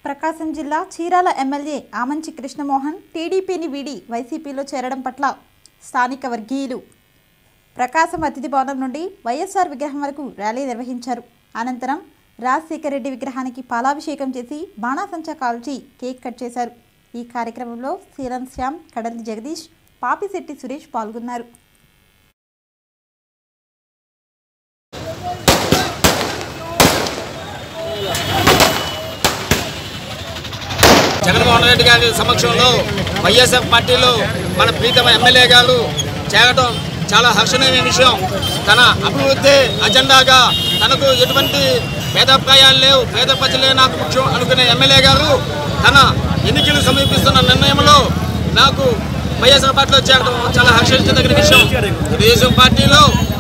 ప్రకాశం జిల్లా చీరాల ఎమ్మెల్యే ఆమంచి కృష్ణమోహన్ టీడీపీని వీడి వైసీపీలో చేరడం పట్ల స్థానిక వర్గీయులు ప్రకాశం అతిథి భవనం నుండి వైఎస్ఆర్ విగ్రహం వరకు ర్యాలీ నిర్వహించారు అనంతరం రాజశేఖర రెడ్డి విగ్రహానికి పాలాభిషేకం చేసి బాణాసంచా కాల్చి కేక్ కట్ చేశారు ఈ కార్యక్రమంలో శ్రీరామ్ శ్యామ్ కడలి జగదీష్ పాపిశెట్టి సురేష్ పాల్గొన్నారు జగన్మోహన్ రెడ్డి గారి సమక్షంలో వైఎస్ఎఫ్ పార్టీలో మన ప్రీతమ ఎమ్మెల్యే గారు చేరడం చాలా హర్షణీయ విషయం తన అభివృద్ధి అజెండాగా తనకు ఎటువంటి భేదాభిప్రాయాలు లేవు పేద ప్రజలే నాకు ముఖ్యం అనుకునే ఎమ్మెల్యే గారు తన ఎన్నికలు సమీపిస్తున్న నిర్ణయంలో నాకు వైఎస్ఆర్ పార్టీలో చేరడం చాలా హర్షించదగిన విషయం తెలుగుదేశం పార్టీలో